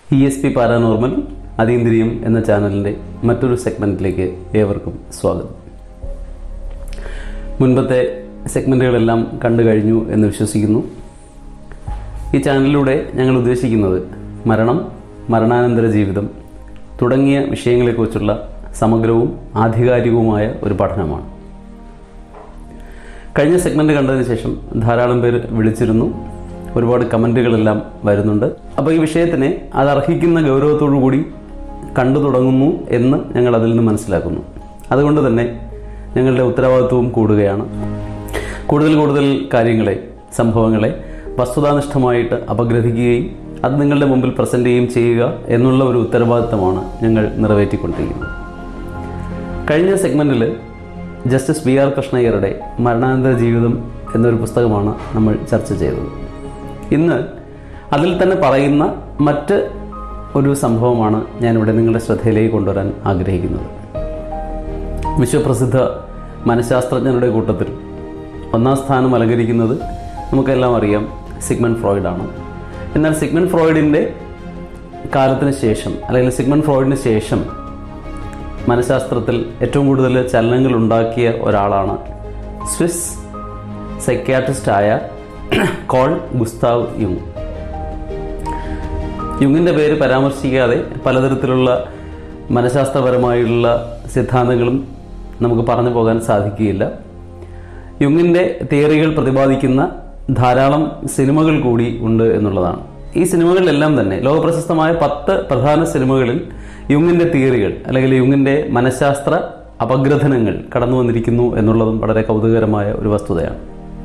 E S P paranormal അതീന്ദ്രിയം എന്ന ചാനലിൻ്റെ മറ്റൊരു സെഗ്മെൻറ്റിലേക്ക് ഏവർക്കും സ്വാഗതം മുൻപത്തെ സെഗ്മെൻറ്റുകളെല്ലാം കണ്ടു കഴിഞ്ഞു എന്ന് വിശ്വസിക്കുന്നു ഈ ചാനലിലൂടെ ഞങ്ങൾ ഉദ്ദേശിക്കുന്നത് മരണം മരണാനന്തര ജീവിതം തുടങ്ങിയ വിഷയങ്ങളെക്കുറിച്ചുള്ള സമഗ്രവും ആധികാരികവുമായ ഒരു പഠനമാണ് കഴിഞ്ഞ സെഗ്മെന്റ് കണ്ടതിന് ശേഷം ധാരാളം പേർ വിളിച്ചിരുന്നു ഒരുപാട് കമൻറ്റുകളെല്ലാം വരുന്നുണ്ട് അപ്പോൾ ഈ വിഷയത്തിനെ അത് അർഹിക്കുന്ന ഗൗരവത്തോടു കൂടി കണ്ടു തുടങ്ങുന്നു എന്ന് ഞങ്ങൾ അതിൽ നിന്ന് മനസ്സിലാക്കുന്നു അതുകൊണ്ട് തന്നെ ഞങ്ങളുടെ ഉത്തരവാദിത്വവും കൂടുകയാണ് കൂടുതൽ കൂടുതൽ കാര്യങ്ങളെ സംഭവങ്ങളെ വസ്തുതാനിഷ്ഠമായിട്ട് അപഗ്രഥിക്കുകയും അത് നിങ്ങളുടെ മുമ്പിൽ പ്രസൻറ്റ് ചെയ്യുകയും ചെയ്യുക എന്നുള്ള ഒരു ഉത്തരവാദിത്തമാണ് ഞങ്ങൾ നിറവേറ്റിക്കൊണ്ടിരിക്കുന്നത് കഴിഞ്ഞ സെഗ്മെൻറ്റിൽ ജസ്റ്റിസ് ബി ആർ കൃഷ്ണയ്യരുടെ മരണാനന്തര ജീവിതം എന്നൊരു പുസ്തകമാണ് നമ്മൾ ചർച്ച ചെയ്തത് ഇന്ന് അതിൽ തന്നെ പറയുന്ന മറ്റ് ഒരു സംഭവമാണ് ഞാനിവിടെ നിങ്ങളുടെ ശ്രദ്ധയിലേക്ക് കൊണ്ടുവരാൻ ആഗ്രഹിക്കുന്നത് വിശ്വപ്രസിദ്ധ മനഃശാസ്ത്രജ്ഞരുടെ കൂട്ടത്തിൽ ഒന്നാം സ്ഥാനം അലങ്കരിക്കുന്നത് നമുക്കെല്ലാം അറിയാം സിഗ്മൻ ഫ്രോയിഡാണ് എന്നാൽ സിഗ്മൻ ഫ്രോയിഡിൻ്റെ കാലത്തിന് ശേഷം അല്ലെങ്കിൽ സിഗ്മൻ ഫ്രോയിഡിന് ശേഷം മനഃശാസ്ത്രത്തിൽ ഏറ്റവും കൂടുതൽ ചലനങ്ങൾ ഉണ്ടാക്കിയ ഒരാളാണ് സ്വിസ് സൈക്യാട്രിസ്റ്റായ കോൾ ഗുസ്താവ് യുങ് യുങ്ങിൻ്റെ പേര് പരാമർശിക്കാതെ പലതരത്തിലുള്ള മനഃശാസ്ത്രപരമായുള്ള സിദ്ധാന്തങ്ങളും നമുക്ക് പറഞ്ഞു പോകാൻ സാധിക്കുകയില്ല യുങ്ങിൻ്റെ തിയറികൾ പ്രതിപാദിക്കുന്ന ധാരാളം സിനിമകൾ കൂടി ഉണ്ട് എന്നുള്ളതാണ് ഈ സിനിമകളിലെല്ലാം തന്നെ ലോകപ്രശസ്തമായ പത്ത് പ്രധാന സിനിമകളിൽ യുങ്ങിൻ്റെ തിയറികൾ അല്ലെങ്കിൽ യുങ്ങിൻ്റെ മനഃശാസ്ത്ര അപഗ്രഥനങ്ങൾ കടന്നു വന്നിരിക്കുന്നു എന്നുള്ളതും വളരെ കൗതുകകരമായ ഒരു വസ്തുതയാണ്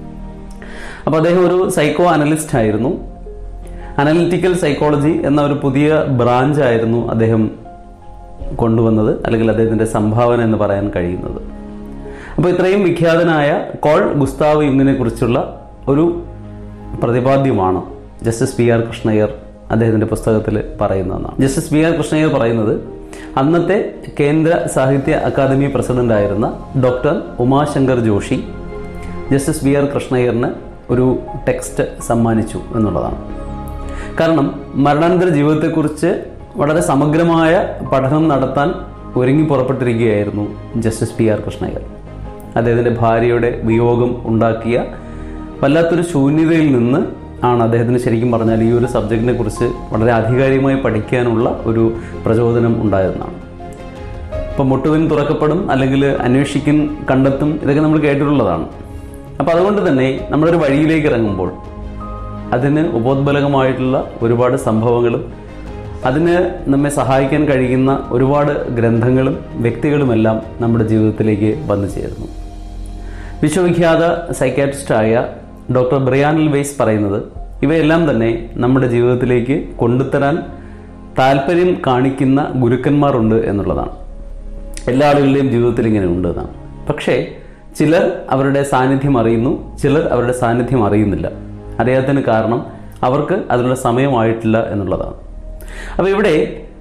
അപ്പോൾ അദ്ദേഹം ഒരു സൈക്കോ അനലിസ്റ്റ് ആയിരുന്നു അനലിറ്റിക്കൽ സൈക്കോളജി എന്ന ഒരു പുതിയ ബ്രാഞ്ച് ആയിരുന്നു അദ്ദേഹം കൊണ്ടുവന്നത് അല്ലെങ്കിൽ അദ്ദേഹത്തിൻ്റെ സംഭാവന എന്ന് പറയാൻ കഴിയുന്നത് അപ്പോൾ ഇത്രയും വിഖ്യാതനായ കോൾ ഗുസ്താവ് യുങ്ങിനെ കുറിച്ചുള്ള ഒരു പ്രതിപാദ്യമാണ് ജസ്റ്റിസ് ബി ആർ കൃഷ്ണയ്യർ അദ്ദേഹത്തിൻ്റെ പുസ്തകത്തിൽ പറയുന്നതെന്നാണ് ജസ്റ്റിസ് ബി ആർ കൃഷ്ണയ്യർ പറയുന്നത് അന്നത്തെ കേന്ദ്ര സാഹിത്യ അക്കാദമി പ്രസിഡന്റ് ആയിരുന്ന doctor Umashankar Joshi justice B R കൃഷ്ണയ്യറിന് ഒരു ടെക്സ്റ്റ് സമ്മാനിച്ചു എന്നുള്ളതാണ് കാരണം മരണാനന്തര ജീവിതത്തെക്കുറിച്ച് വളരെ സമഗ്രമായ പഠനം നടത്താൻ ഒരുങ്ങി പുറപ്പെട്ടിരിക്കുകയായിരുന്നു ജസ്റ്റിസ് പി ആർ കൃഷ്ണയ്യർ അദ്ദേഹത്തിൻ്റെ ഭാര്യയുടെ വിയോഗം ഉണ്ടാക്കിയ വല്ലാത്തൊരു ശൂന്യതയിൽ നിന്ന് ആണ് അദ്ദേഹത്തിന് ശരിക്കും പറഞ്ഞാൽ ഈ ഒരു സബ്ജക്റ്റിനെ കുറിച്ച് വളരെ ആധികാരികമായി പഠിക്കാനുള്ള ഒരു പ്രചോദനം ഉണ്ടായതെന്നാണ് ഇപ്പം മുട്ടുവിൻ തുറക്കപ്പെടും അല്ലെങ്കിൽ അന്വേഷിക്കും കണ്ടെത്തും ഇതൊക്കെ നമ്മൾ കേട്ടിട്ടുള്ളതാണ് അപ്പോൾ അതുകൊണ്ട് തന്നെ നമ്മളൊരു വഴിയിലേക്ക് ഇറങ്ങുമ്പോൾ അതിന് ഉപോദ്ബലകമായിട്ടുള്ള ഒരുപാട് സംഭവങ്ങളും അതിന് നമ്മെ സഹായിക്കാൻ കഴിയുന്ന ഒരുപാട് ഗ്രന്ഥങ്ങളും വ്യക്തികളുമെല്ലാം നമ്മുടെ ജീവിതത്തിലേക്ക് വന്നു ചേരുന്നു വിശ്വവിഖ്യാത സൈക്കാട്രിസ്റ്റായ ഡോക്ടർ ബ്രിയാനിൽ വെയ്സ് പറയുന്നത് ഇവയെല്ലാം തന്നെ നമ്മുടെ ജീവിതത്തിലേക്ക് കൊണ്ടുതരാൻ താല്പര്യം കാണിക്കുന്ന ഗുരുക്കന്മാരുണ്ട് എന്നുള്ളതാണ് എല്ലാ ആളുകളുടെയും ജീവിതത്തിൽ ഇങ്ങനെ ഉണ്ട് എന്നാണ് പക്ഷേ ചിലർ അവരുടെ സാന്നിധ്യം അറിയുന്നു ചിലർ അവരുടെ സാന്നിധ്യം അറിയുന്നില്ല അറിയാത്തതിന് കാരണം അവർക്ക് അതിനുള്ള സമയമായിട്ടില്ല എന്നുള്ളതാണ് അപ്പോൾ ഇവിടെ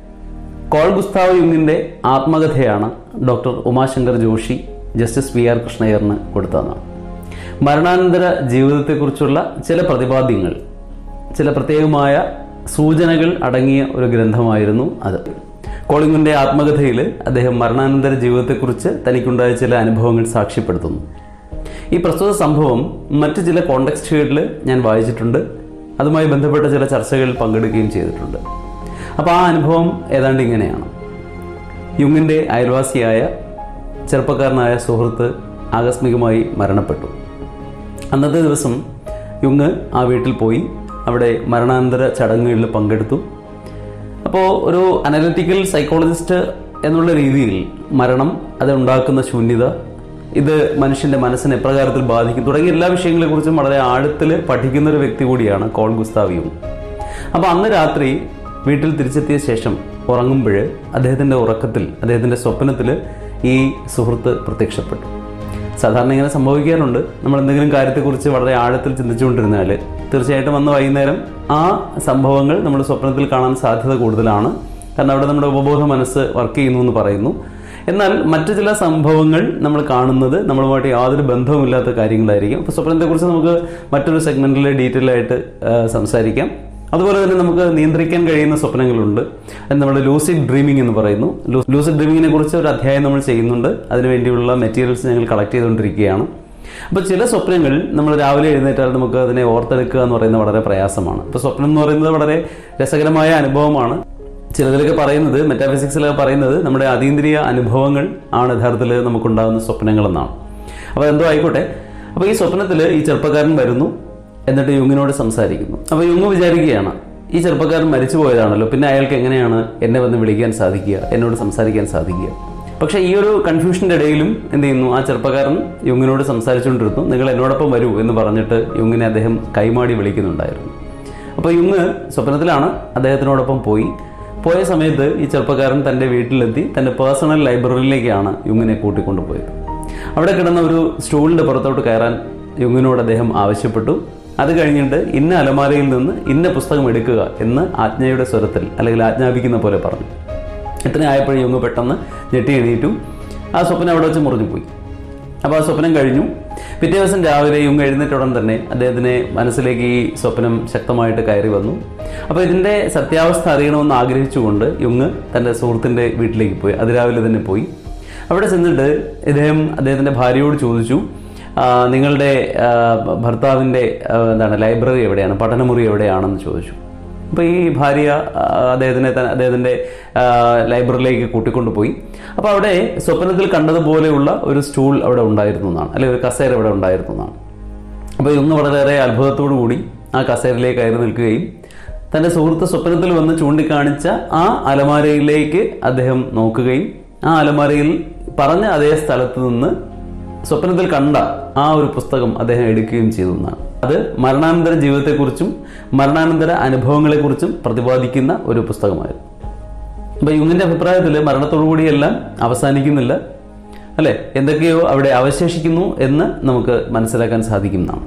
കോൾ ഗുസ്താവ് യുങ്ങിൻ്റെ ആത്മകഥയാണ് doctor Umashankar Joshi justice V R കൃഷ്ണയ്യറിന് കൊടുത്തതെന്നാണ് മരണാനന്തര ജീവിതത്തെക്കുറിച്ചുള്ള ചില പ്രതിപാദ്യങ്ങൾ ചില പ്രത്യേകമായ സൂചനകൾ അടങ്ങിയ ഒരു ഗ്രന്ഥമായിരുന്നു അത് കോളിംഗിൻ്റെ ആത്മകഥയിൽ അദ്ദേഹം മരണാനന്തര ജീവിതത്തെക്കുറിച്ച് തനിക്കുണ്ടായ ചില അനുഭവങ്ങൾ സാക്ഷ്യപ്പെടുത്തുന്നു ഈ പ്രസ്തുത സംഭവം മറ്റ് ചില കോണ്ടക്സ്റ്റുകളിൽ ഞാൻ വായിച്ചിട്ടുണ്ട് അതുമായി ബന്ധപ്പെട്ട ചില ചർച്ചകളിൽ പങ്കെടുക്കുകയും ചെയ്തിട്ടുണ്ട് അപ്പോൾ ആ അനുഭവം ഏതാണ്ട് ഇങ്ങനെയാണ് യുങ്ങിൻ്റെ അയൽവാസിയായ ചെറുപ്പക്കാരനായ സുഹൃത്ത് ആകസ്മികമായി മരണപ്പെട്ടു അന്നത്തെ ദിവസം യുങ് ആ വീട്ടിൽ പോയി അവിടെ മരണാനന്തര ചടങ്ങുകളിൽ പങ്കെടുത്തു അപ്പോൾ ഒരു അനലിറ്റിക്കൽ സൈക്കോളജിസ്റ്റ് എന്നുള്ള രീതിയിൽ മരണം അത് ഉണ്ടാക്കുന്ന ശൂന്യത ഇത് മനുഷ്യന്റെ മനസ്സിനെ എപ്രകാരത്തിൽ ബാധിക്കും തുടങ്ങിയ എല്ലാ വിഷയങ്ങളെക്കുറിച്ചും വളരെ ആഴത്തിൽ പഠിക്കുന്ന ഒരു വ്യക്തി കൂടിയാണ് കോൾ ഗുസ്താവിയും അപ്പോൾ അന്ന് രാത്രി വീട്ടിൽ തിരിച്ചെത്തിയ ശേഷം ഉറങ്ങുമ്പോൾ അദ്ദേഹത്തിൻ്റെ ഉറക്കത്തിൽ അദ്ദേഹത്തിൻ്റെ സ്വപ്നത്തിൽ ഈ സുഹൃത്ത് പ്രത്യക്ഷപ്പെട്ടു സാധാരണ ഇങ്ങനെ സംഭവിക്കാറുണ്ട് നമ്മൾ എന്തെങ്കിലും കാര്യത്തെക്കുറിച്ച് വളരെ ആഴത്തിൽ ചിന്തിച്ചുകൊണ്ടിരുന്നാൽ തീർച്ചയായിട്ടും അന്ന് വൈകുന്നേരം ആ സംഭവങ്ങൾ നമ്മുടെ സ്വപ്നത്തിൽ കാണാൻ സാധ്യത കൂടുതലാണ് കാരണം അവിടെ നമ്മുടെ ഉപബോധ മനസ്സ് വർക്ക് ചെയ്യുന്നു എന്ന് പറയുന്നു എന്നാൽ മറ്റു ചില സംഭവങ്ങൾ നമ്മൾ കാണുന്നത് നമ്മളുമായിട്ട് യാതൊരു ബന്ധവുമില്ലാത്ത കാര്യങ്ങളായിരിക്കും അപ്പോൾ സ്വപ്നത്തെക്കുറിച്ച് നമുക്ക് മറ്റൊരു സെഗ്മെന്റിൽ ഡീറ്റെയിൽ ആയിട്ട് ആ, സംസാരിക്കാം അതുപോലെ തന്നെ നമുക്ക് നിയന്ത്രിക്കാൻ കഴിയുന്ന സ്വപ്നങ്ങളുണ്ട് അത് നമ്മൾ ലൂസിഡ് ഡ്രീമിംഗ് എന്ന് പറയുന്നു ലൂ- ലൂസിഡ് ഡ്രീമിങ്ങിനെ കുറിച്ച് ഒരു അധ്യായം നമ്മൾ ചെയ്യുന്നുണ്ട് അതിനുവേണ്ടിയുള്ള മെറ്റീരിയൽസ് ഞങ്ങൾ കളക്ട് ചെയ്തുകൊണ്ടിരിക്കുകയാണ് അപ്പോൾ ചില സ്വപ്നങ്ങൾ നമ്മൾ രാവിലെ എഴുന്നേറ്റാൽ നമുക്ക് അതിനെ ഓർത്തെടുക്കുക എന്ന് പറയുന്നത് വളരെ പ്രയാസമാണ് ഇപ്പോൾ സ്വപ്നം എന്ന് പറയുന്നത് വളരെ രസകരമായ അനുഭവമാണ് ചിലതിലൊക്കെ പറയുന്നത് മെറ്റാഫിസിക്സിലൊക്കെ പറയുന്നത് നമ്മുടെ അതീന്ദ്രിയ അനുഭവങ്ങൾ ആണ് യഥാർത്ഥത്തിൽ നമുക്കുണ്ടാകുന്ന സ്വപ്നങ്ങളെന്നാണ് അപ്പോൾ എന്തോ ആയിക്കോട്ടെ അപ്പോൾ ഈ സ്വപ്നത്തിൽ ഈ ചെറുപ്പക്കാരൻ വരുന്നു എന്നിട്ട് യുങ്ങിനോട് സംസാരിക്കുന്നു അപ്പോൾ യുങ് വിചാരിക്കുകയാണ് ഈ ചെറുപ്പക്കാരൻ മരിച്ചു പോയതാണല്ലോ പിന്നെ അയാൾക്ക് എങ്ങനെയാണ് എന്നെ വന്ന് വിളിക്കാൻ സാധിക്കുക എന്നോട് സംസാരിക്കാൻ സാധിക്കുക പക്ഷേ ഈ ഒരു കൺഫ്യൂഷൻ്റെ ഇടയിലും എന്ത് ചെയ്യുന്നു ആ ചെറുപ്പക്കാരൻ യുങ്ങിനോട് സംസാരിച്ചുകൊണ്ടിരുന്നു നിങ്ങൾ എന്നോടൊപ്പം വരൂ എന്ന് പറഞ്ഞിട്ട് യുങ്ങിനെ അദ്ദേഹം കൈമാടി വിളിക്കുന്നുണ്ടായിരുന്നു അപ്പോൾ യുങ് സ്വപ്നത്തിലാണ് അദ്ദേഹത്തിനോടൊപ്പം പോയി പോയ സമയത്ത് ഈ ചെറുപ്പക്കാരൻ തൻ്റെ വീട്ടിലെത്തി തൻ്റെ പേഴ്സണൽ ലൈബ്രറിയിലേക്കാണ് യുങ്ങിനെ കൂട്ടിക്കൊണ്ടുപോയത് അവിടെ കിടന്ന ഒരു സ്റ്റൂളിൻ്റെ പുറത്തോട്ട് കയറാൻ യുങ്ങിനോട് അദ്ദേഹം ആവശ്യപ്പെട്ടു അത് കഴിഞ്ഞിട്ട് ഇന്ന അലമാരയിൽ നിന്ന് ഇന്ന പുസ്തകം എടുക്കുക എന്ന് ആജ്ഞയുടെ സ്വരത്തിൽ അല്ലെങ്കിൽ ആജ്ഞാപിക്കുന്ന പോലെ പറഞ്ഞു ഇത്ര ആയപ്പോഴും യുങ് പെട്ടെന്ന് ഞെട്ടി എണീറ്റും ആ സ്വപ്നം അവിടെ വെച്ച് മുറിഞ്ഞു പോയി അപ്പോൾ ആ സ്വപ്നം കഴിഞ്ഞു പിറ്റേ ദിവസം രാവിലെ യുങ് എഴുന്നേറ്റ ഉടൻ തന്നെ അദ്ദേഹത്തിന് മനസ്സിലേക്ക് ഈ സ്വപ്നം ശക്തമായിട്ട് കയറി വന്നു അപ്പോൾ ഇതിൻ്റെ സത്യാവസ്ഥ അറിയണമെന്ന് ആഗ്രഹിച്ചുകൊണ്ട് യുങ് തൻ്റെ സുഹൃത്തിൻ്റെ വീട്ടിലേക്ക് പോയി അതിരാവിലെ തന്നെ പോയി അവിടെ ചെന്നിട്ട് ഇദ്ദേഹം അദ്ദേഹത്തിൻ്റെ ഭാര്യയോട് ചോദിച്ചു "ആ, നിങ്ങളുടെ ആ, ഭർത്താവിൻ്റെ ആ, എന്താണ് ലൈബ്രറി എവിടെയാണ് പഠനമുറി എവിടെയാണെന്ന് ചോദിച്ചു അപ്പോൾ ഈ ഭാര്യ ആ, അദ്ദേഹത്തിനെ ത- അദ്ദേഹത്തിൻ്റെ ആ, ലൈബ്രറിയിലേക്ക് കൂട്ടിക്കൊണ്ടുപോയി അപ്പോൾ അവിടെ സ്വപ്നത്തിൽ കണ്ടതുപോലെയുള്ള ഒരു സ്റ്റൂൾ അവിടെ ഉണ്ടായിരുന്നു എന്നാണ് അല്ലെങ്കിൽ ഒരു കസേര അവിടെ ഉണ്ടായിരുന്നു എന്നാണ് അപ്പോൾ ഇന്ന് വളരെയേറെ അത്ഭുതത്തോടു കൂടി ആ കസേരയിലേക്ക് കയറി നിൽക്കുകയും തൻ്റെ സുഹൃത്ത് സ്വപ്നത്തിൽ വന്ന് ചൂണ്ടിക്കാണിച്ച ആ അലമാരയിലേക്ക് അദ്ദേഹം നോക്കുകയും ആ അലമാരയിൽ പറഞ്ഞ അതേ സ്ഥലത്ത് നിന്ന് സ്വപ്നത്തിൽ കണ്ട ആ ഒരു പുസ്തകം അദ്ദേഹം എടുക്കുകയും ചെയ്തു എന്നാണ് അത് മരണാനന്തര ജീവിതത്തെക്കുറിച്ചും മരണാനന്തര അനുഭവങ്ങളെക്കുറിച്ചും പ്രതിപാദിക്കുന്ന ഒരു പുസ്തകമായിരുന്നു അപ്പോൾ യുങ്ങിൻ്റെ അഭിപ്രായത്തിൽ മരണത്തോടുകൂടിയെല്ലാം അവസാനിക്കുന്നില്ല അല്ലേ എന്തൊക്കെയോ അവിടെ അവശേഷിക്കുന്നു എന്ന് നമുക്ക് മനസ്സിലാക്കാൻ സാധിക്കുന്നതാണ്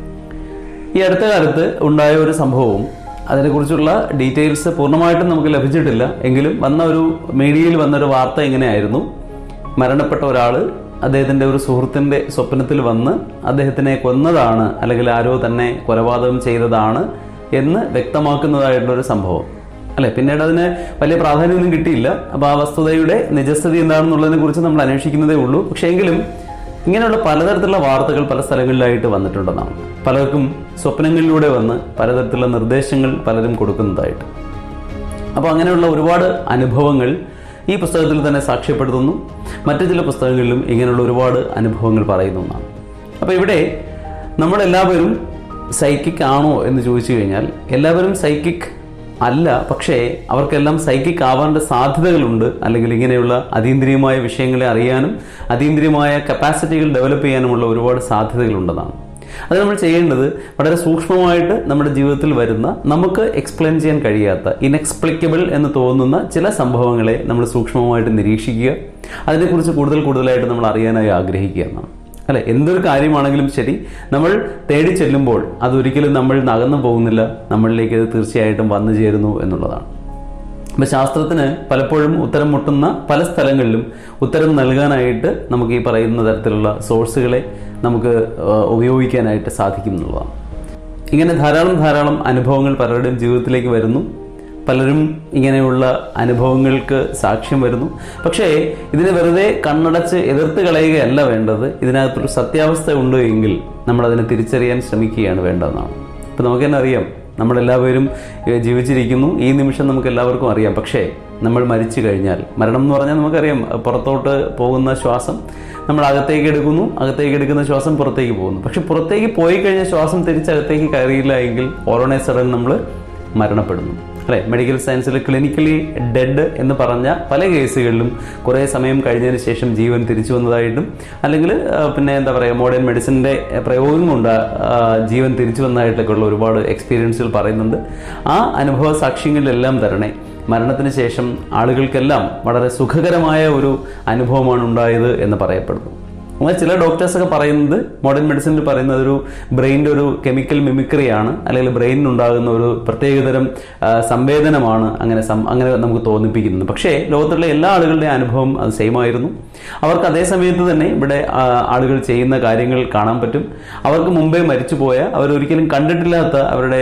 ഈ അടുത്ത കാലത്ത് ഉണ്ടായ ഒരു സംഭവവും അതിനെക്കുറിച്ചുള്ള ഡീറ്റെയിൽസ് പൂർണ്ണമായിട്ടും നമുക്ക് ലഭിച്ചിട്ടില്ല എങ്കിലും വന്ന ഒരു മീഡിയയിൽ വന്നൊരു വാർത്ത ഇങ്ങനെയായിരുന്നു മരണപ്പെട്ട ഒരാൾ അദ്ദേഹത്തിൻ്റെ ഒരു സുഹൃത്തിൻ്റെ സ്വപ്നത്തിൽ വന്ന് അദ്ദേഹത്തിനെ കൊന്നതാണ് അല്ലെങ്കിൽ ആരോ തന്നെ കൊലപാതകം ചെയ്തതാണ് എന്ന് വ്യക്തമാക്കുന്നതായിട്ടുള്ളൊരു സംഭവം അല്ലെ പിന്നീട് അതിന് വലിയ പ്രാധാന്യമൊന്നും കിട്ടിയില്ല അപ്പോൾ ആ വസ്തുതയുടെ നിജസ്ഥിതി എന്താണെന്നുള്ളതിനെ കുറിച്ച് നമ്മൾ അന്വേഷിക്കുന്നതേ ഉള്ളൂ പക്ഷേ എങ്കിലും ഇങ്ങനെയുള്ള പലതരത്തിലുള്ള വാർത്തകൾ പല സ്ഥലങ്ങളിലായിട്ട് വന്നിട്ടുണ്ടെന്നാണ് പലർക്കും സ്വപ്നങ്ങളിലൂടെ വന്ന് പലതരത്തിലുള്ള നിർദ്ദേശങ്ങൾ പലരും കൊടുക്കുന്നതായിട്ട് അപ്പോൾ അങ്ങനെയുള്ള ഒരുപാട് അനുഭവങ്ങൾ ഈ പുസ്തകത്തിൽ തന്നെ സാക്ഷ്യപ്പെടുത്തുന്നു മറ്റു ചില പുസ്തകങ്ങളിലും ഇങ്ങനെയുള്ള ഒരുപാട് അനുഭവങ്ങൾ പറയുന്നു എന്നാണ് അപ്പോൾ ഇവിടെ നമ്മളെല്ലാവരും സൈക്കിക് ആണോ എന്ന് ചോദിച്ചു കഴിഞ്ഞാൽ എല്ലാവരും സൈക്കിക് അല്ല പക്ഷേ അവർക്കെല്ലാം സൈക്കിക് ആവാനുള്ള സാധ്യതകളുണ്ട് അല്ലെങ്കിൽ ഇങ്ങനെയുള്ള അതീന്ദ്രിയമായ വിഷയങ്ങളെ അറിയാനും അതീന്ദ്രിയമായ കപ്പാസിറ്റികൾ ഡെവലപ്പ് ചെയ്യാനുമുള്ള ഒരുപാട് സാധ്യതകളുണ്ടെന്നാണ് അത് നമ്മൾ ചെയ്യേണ്ടത് വളരെ സൂക്ഷ്മമായിട്ട് നമ്മുടെ ജീവിതത്തിൽ വരുന്ന നമുക്ക് എക്സ്പ്ലെയിൻ ചെയ്യാൻ കഴിയാത്ത ഇൻഎക്സ്പ്ലിക്കബിൾ എന്ന് തോന്നുന്ന ചില സംഭവങ്ങളെ നമ്മൾ സൂക്ഷ്മമായിട്ട് നിരീക്ഷിക്കുക അതിനെക്കുറിച്ച് കൂടുതൽ കൂടുതലായിട്ട് നമ്മൾ അറിയാനായി ആഗ്രഹിക്കുക എന്നാണ് അല്ലെ എന്തൊരു കാര്യമാണെങ്കിലും ശരി നമ്മൾ തേടി ചെല്ലുമ്പോൾ അതൊരിക്കലും നമ്മൾ നകന്നു പോകുന്നില്ല നമ്മളിലേക്ക് അത് തീർച്ചയായിട്ടും വന്നു ചേരുന്നു എന്നുള്ളതാണ് അപ്പം ശാസ്ത്രത്തിന് പലപ്പോഴും ഉത്തരം മുട്ടുന്ന പല സ്ഥലങ്ങളിലും ഉത്തരം നൽകാനായിട്ട് നമുക്ക് ഈ പറയുന്ന തരത്തിലുള്ള സോഴ്സുകളെ നമുക്ക് ആ, ഉപയോഗിക്കാനായിട്ട് സാധിക്കും എന്നുള്ളതാണ് ഇങ്ങനെ ധാരാളം ധാരാളം അനുഭവങ്ങൾ പലരുടെയും ജീവിതത്തിലേക്ക് വരുന്നു പലരും ഇങ്ങനെയുള്ള അനുഭവങ്ങൾക്ക് സാക്ഷ്യം വരുന്നു പക്ഷേ ഇതിനെ വെറുതെ കണ്ണടച്ച് എതിർത്ത് കളയുകയല്ല വേണ്ടത് ഇതിനകത്തൊരു സത്യാവസ്ഥ ഉണ്ട് എങ്കിൽ നമ്മൾ അതിനെ തിരിച്ചറിയാൻ ശ്രമിക്കുകയാണ് വേണ്ടതെന്നാണ് ഇപ്പം നമുക്ക് തന്നെ അറിയാം നമ്മളെല്ലാവരും ഏഹ്, ജീവിച്ചിരിക്കുന്നു ഈ നിമിഷം നമുക്ക് എല്ലാവർക്കും അറിയാം പക്ഷേ നമ്മൾ മരിച്ചു കഴിഞ്ഞാൽ മരണം എന്ന് പറഞ്ഞാൽ നമുക്കറിയാം പുറത്തോട്ട് പോകുന്ന ശ്വാസം നമ്മൾ അകത്തേക്ക് എടുക്കുന്നു അകത്തേക്ക് എടുക്കുന്ന ശ്വാസം പുറത്തേക്ക് പോകുന്നു പക്ഷെ പുറത്തേക്ക് പോയി കഴിഞ്ഞ ശ്വാസം തിരിച്ചകത്തേക്ക് കയറിയില്ല എങ്കിൽ ഓരോണേ സഡൻ നമ്മൾ മരണപ്പെടുന്നു അല്ലേ മെഡിക്കൽ സയൻസിൽ ക്ലിനിക്കലി ഡെഡ് എന്ന് പറഞ്ഞ പല കേസുകളിലും കുറേ സമയം കഴിഞ്ഞതിന് ശേഷം ജീവൻ തിരിച്ചു വന്നതായിട്ടും അല്ലെങ്കിൽ ആ, പിന്നെ എന്താ പറയുക മോഡേൺ മെഡിസിൻ്റെ പ്രയോഗം കൊണ്ട് ആ, ജീവൻ തിരിച്ചു വന്നതായിട്ടൊക്കെ ഉള്ള ഒരുപാട് എക്സ്പീരിയൻസുകൾ പറയുന്നുണ്ട് ആ അനുഭവ സാക്ഷ്യങ്ങളിലെല്ലാം തരണേ മരണത്തിന് ശേഷം ആളുകൾക്കെല്ലാം വളരെ സുഖകരമായ ഒരു അനുഭവമാണ് ഉണ്ടായത് എന്ന് പറയപ്പെടുന്നു എന്നാൽ ചില ഡോക്ടേഴ്സൊക്കെ പറയുന്നത് മോഡേൺ മെഡിസിനിൽ പറയുന്നത് ഒരു ബ്രെയിനിൻ്റെ ഒരു കെമിക്കൽ മിമിക്രിയാണ് അല്ലെങ്കിൽ ബ്രെയിനിനുണ്ടാകുന്ന ഒരു പ്രത്യേകതരം ആ, സംവേദനമാണ് അങ്ങനെ സം- അങ്ങനെ നമുക്ക് തോന്നിപ്പിക്കുന്നത് പക്ഷേ ലോകത്തുള്ള എല്ലാ ആളുകളുടെയും അനുഭവം അത് സെയിം ആയിരുന്നു അവർക്ക് അതേ സമയത്ത് തന്നെ ഇവിടെ ആ, ആളുകൾ ചെയ്യുന്ന കാര്യങ്ങൾ കാണാൻ പറ്റും അവർക്ക് മുമ്പേ മരിച്ചുപോയ അവരൊരിക്കലും കണ്ടിട്ടില്ലാത്ത അവരുടെ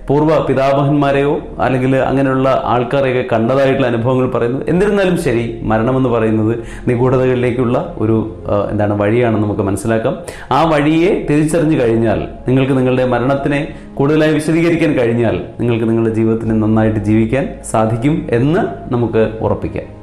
പൂർവ്വ പിതാമഹന്മാരെയോ അല്ലെങ്കിൽ അങ്ങനെയുള്ള ആൾക്കാരെയൊക്കെ കണ്ടതായിട്ടുള്ള അനുഭവങ്ങൾ പറയുന്നു എന്നിരുന്നാലും ശരി മരണമെന്ന് പറയുന്നത് നിഗൂഢതകളിലേക്കുള്ള ഒരു ആ, എന്താണ് വഴിയാണെന്ന് നമുക്ക് മനസ്സിലാക്കാം ആ വഴിയെ തിരിച്ചറിഞ്ഞു കഴിഞ്ഞാൽ നിങ്ങൾക്ക് നിങ്ങളുടെ മരണത്തിനെ കൂടുതലായി വിശദീകരിക്കാൻ കഴിഞ്ഞാൽ നിങ്ങൾക്ക് നിങ്ങളുടെ ജീവിതത്തിന് നന്നായിട്ട് ജീവിക്കാൻ സാധിക്കും എന്ന് നമുക്ക് ഉറപ്പിക്കാം